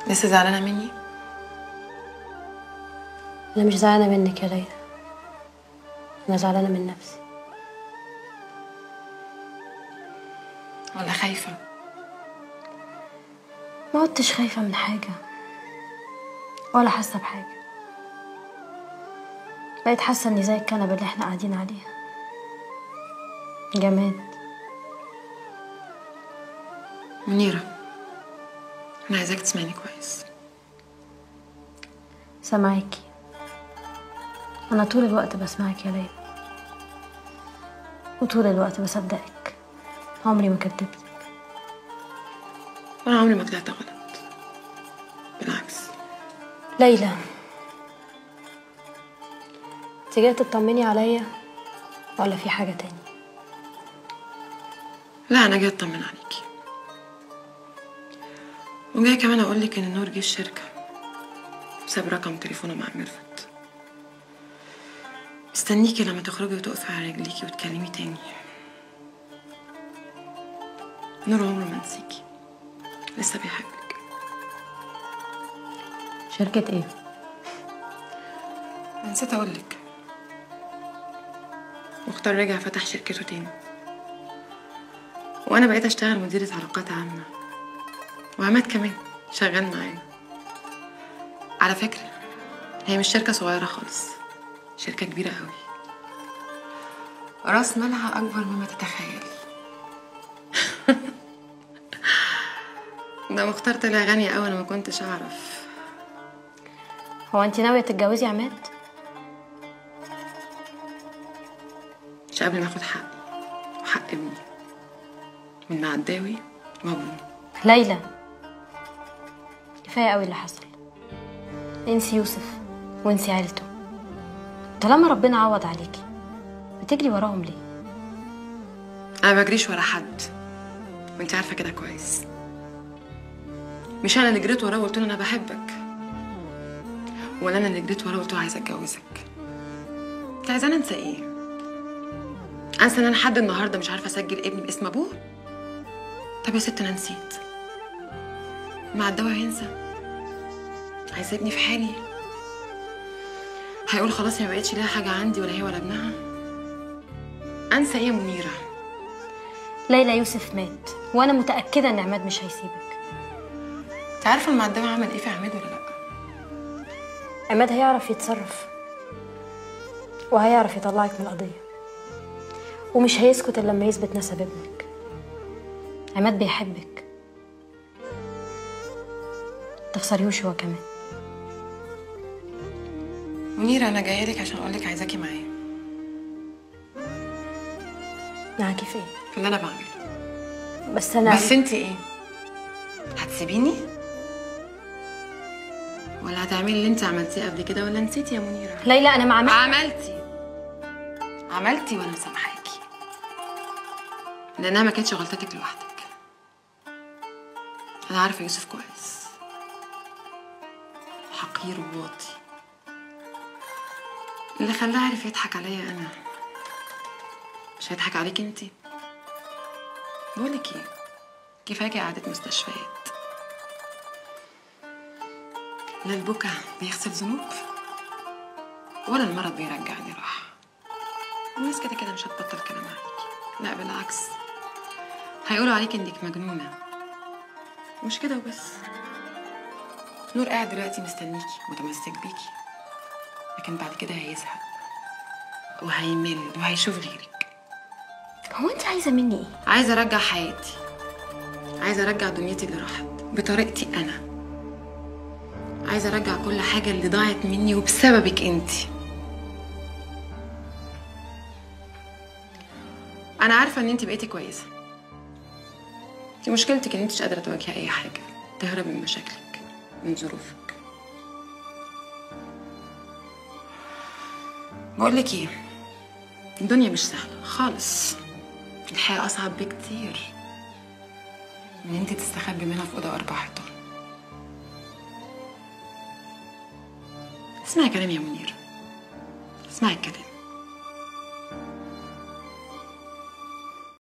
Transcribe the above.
لسه زعلانه مني انا مش زعلانه منك يا ليلى انا زعلانه من نفسي ولا خايفه ما عدتش خايفه من حاجه ولا حاسه بحاجه بقيت حاسه اني زي الكنبه اللي احنا قاعدين عليها جماد منيره انا عايزاك تسمعني كويس سامعاكي انا طول الوقت بسمعك يا ليلى وطول الوقت بصدقك عمري ما كدبتك وانا عمري ما طلعت غلط بالعكس ليلى انت جايه تطمني عليا ولا في حاجه تاني لا انا جاي اطمن عليكي وجاي كمان اقول لك ان نور جه الشركه وساب رقم تليفونه مع ميرفت مستنيكي لما تخرجي وتقفي على رجليكي وتكلمي تاني نور عمره ما نسيكي لسه بيحبك شركه ايه نسيت اقول لك مختار رجع فتح شركته تاني وانا بقيت اشتغل مديرة علاقات عامة وعماد كمان شغال معانا على فكرة هي مش شركة صغيرة خالص شركة كبيرة قوي راس مالها اكبر مما تتخيل ده مختار طلع غني قوي انا ما كنتش اعرف هو انت ناويه تتجوزي عماد مش قبل ما اخد حقي وحق ابني من معداوي وابوه ليلى كفايه قوي اللي حصل انسي يوسف وانسي عيلته طالما ربنا عوض عليكي بتجري وراهم ليه انا ما بجريش ورا حد وانت عارفه كده كويس مش انا اللي جريت وراه وقلت له انا بحبك ولا انا اللي جريت وراه وقلت له عايزه اتجوزك انت عايزاني انسى ايه انسى ان انا لحد النهارده مش عارفه اسجل ابني باسم ابوه طب يا ست انا نسيت مع الدواء هينسى هيسيبني في حالي هيقول خلاص ما بقتش ليها حاجه عندي ولا هي ولا ابنها انسى ايه يا منيره ليلى يوسف مات وانا متاكده ان عماد مش هيسيبك انت عارفه المعدمه عمل ايه في عماد ولا لا عماد هيعرف يتصرف وهيعرف يطلعك من القضيه ومش هيسكت الا لما يثبت نسب ابنك عماد بيحبك تخسريهوش هو كمان منيره انا جايه لك عشان اقول لك عايزاكي معايا معاكي في ايه في اللي انا بعمله بس انا بس انت ايه هتسيبيني ولا هتعملي اللي انت عملتيه قبل كده ولا نسيتي يا منيره ليلى انا ما عملت عملتي عملتي وانا مسامحاكي لانها ما كانتش غلطتك لوحدك انا عارفه يوسف كويس حقير وواطي اللي خلاه عارف يضحك عليا انا مش هيضحك عليك انتي بقولك ايه كفايه قعدة مستشفيات لا البكا بيغسل ذنوب ولا المرض بيرجعني راحة الناس كده كده مش هتبطل كلام عليكي لا بالعكس هيقولوا عليك انك مجنونة مش كده وبس نور قاعد دلوقتي مستنيكي متمسك بيكي لكن بعد كده هيزهق وهيمل وهيشوف غيرك هو انت عايزه مني ايه عايزة أرجع حياتي عايزة أرجع دنيتي اللي راحت بطريقتي أنا عايزة أرجع كل حاجة اللي ضاعت مني وبسببك أنتي أنا عارفة إن أنتي بقيتي كويسة انتي مشكلتك إن أنتي مش قادرة تواجهي أي حاجة تهرب من مشاكلك من ظروفك بقولك إيه الدنيا مش سهلة خالص الحياة أصعب بكتير من انت تستخبي منها في أوضة أربع حيطان اسمعي كلامي يا منير اسمعي الكلام